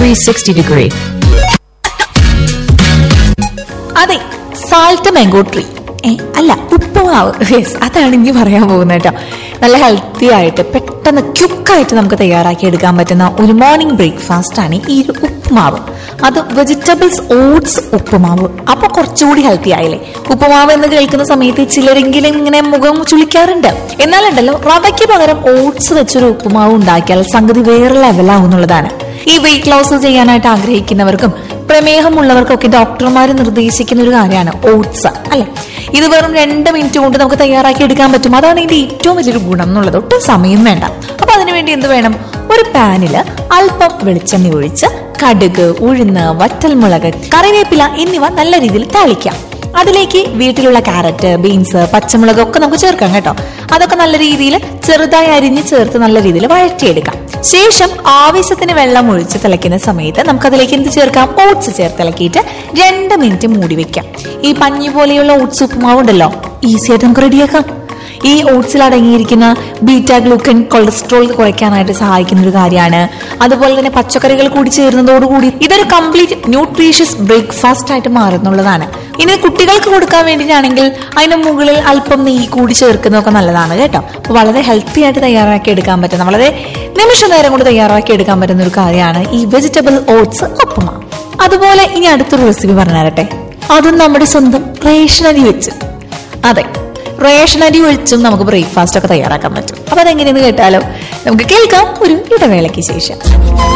360 degree. അതെ salt mango tree ഏ അല്ല ഉപ്പുമാവ് യെസ് അതാണ് ഇനി പറയാൻ പോകുന്നത് കേട്ടോ നല്ല ഹെൽത്തി ആയിട്ട് പെട്ടെന്ന് ക്യുക്കായിട്ട് നമുക്ക് തയ്യാറാക്കി എടുക്കാൻ പറ്റുന്ന ഒരു മോർണിംഗ് ബ്രേക്ക്ഫാസ്റ്റ് ആണ് ഈ ഒരു ഉപ്പുമാവ് അത് വെജിറ്റബിൾസ് ഓട്സ് ഉപ്പുമാവ് അപ്പൊ കുറച്ചുകൂടി ഹെൽത്തി ആയില്ലേ ഉപ്പുമാവ് എന്ന് കേൾക്കുന്ന സമയത്ത് ചിലരെങ്കിലും ഇങ്ങനെ മുഖം ചുളിക്കാറുണ്ട് എന്നാലുണ്ടല്ലോ റവയ്ക്ക് പകരം ഓട്സ് വെച്ചൊരു ഉപ്പുമാവ് ഉണ്ടാക്കിയാൽ സംഗതി വേറെ ലെവലാവുന്നുള്ളതാണ് ഈ വെയിറ്റ് ലോസ് ചെയ്യാനായിട്ട് ആഗ്രഹിക്കുന്നവർക്കും പ്രമേഹമുള്ളവർക്കൊക്കെ ഡോക്ടർമാർ നിർദ്ദേശിക്കുന്ന ഒരു കാര്യമാണ് ഓട്സ് അല്ലെ ഇത് വെറും രണ്ട് മിനിറ്റ് കൊണ്ട് നമുക്ക് തയ്യാറാക്കി എടുക്കാൻ പറ്റും അതാണ് ഇതിന്റെ ഏറ്റവും വലിയൊരു ഗുണം എന്നുള്ളത് ഒട്ടും സമയം വേണ്ട അപ്പൊ അതിനുവേണ്ടി എന്ത് വേണം ഒരു പാനില് അല്പം വെളിച്ചെണ്ണ ഒഴിച്ച് കടുക് ഉഴുന്ന് വറ്റൽമുളക് കറിവേപ്പില എന്നിവ നല്ല രീതിയിൽ താളിക്കാം അതിലേക്ക് വീട്ടിലുള്ള ക്യാരറ്റ് ബീൻസ് പച്ചമുളക് ഒക്കെ നമുക്ക് ചേർക്കാം കേട്ടോ അതൊക്കെ നല്ല രീതിയിൽ ചെറുതായി അരിഞ്ഞ് ചേർത്ത് നല്ല രീതിയിൽ വഴറ്റിയെടുക്കാം ശേഷം ആവശ്യത്തിന് വെള്ളം ഒഴിച്ച് തിളയ്ക്കുന്ന സമയത്ത് നമുക്ക് അതിലേക്ക് എന്ത് ചേർക്കാം ഓട്സ് ചേർത്ത് ഇളക്കിയിട്ട് രണ്ട് മിനിറ്റ് മൂടി വെക്കാം ഈ പഞ്ഞി പോലെയുള്ള ഓട്സ് ഉപ്പുമാവ് ഉണ്ടല്ലോ ഈസി ആയിട്ട് നമുക്ക് റെഡിയാക്കാം ഈ ഓട്സിൽ അടങ്ങിയിരിക്കുന്ന ബീറ്റ ഗ്ലൂക്കൻ കൊളസ്ട്രോൾ കുറയ്ക്കാനായിട്ട് സഹായിക്കുന്ന ഒരു കാര്യമാണ് അതുപോലെ തന്നെ പച്ചക്കറികൾ കൂടി ചേരുന്നതോടുകൂടി ഇതൊരു കംപ്ലീറ്റ് ന്യൂട്രീഷ്യസ് ബ്രേക്ക്ഫാസ്റ്റ് ആയിട്ട് മാറുന്നുള്ളതാണ് ഇനി കുട്ടികൾക്ക് കൊടുക്കാൻ വേണ്ടിയിട്ടാണെങ്കിൽ അതിന് മുകളിൽ അല്പം നെയ്യ് കൂടി ചേർക്കുന്നതൊക്കെ നല്ലതാണ് കേട്ടോ അപ്പൊ വളരെ ഹെൽത്തി ആയിട്ട് തയ്യാറാക്കി എടുക്കാൻ പറ്റുന്ന വളരെ നിമിഷ നേരം കൊണ്ട് തയ്യാറാക്കി എടുക്കാൻ പറ്റുന്ന ഒരു കാര്യമാണ് ഈ വെജിറ്റബിൾ ഓട്സ് ഉപ്പുമ അതുപോലെ ഇനി അടുത്തൊരു റെസിപ്പി പറഞ്ഞു തരട്ടെ അതും നമ്മുടെ സ്വന്തം റേഷനരി വെച്ച് അതെ റേഷനരി ഒഴിച്ചും നമുക്ക് ബ്രേക്ക്ഫാസ്റ്റ് ഒക്കെ തയ്യാറാക്കാൻ പറ്റും അപ്പൊ അതെങ്ങനെയെന്ന് കേട്ടാലോ നമുക്ക് കേൾക്കാം ഒരു ഇടവേളയ്ക്ക് ശേഷം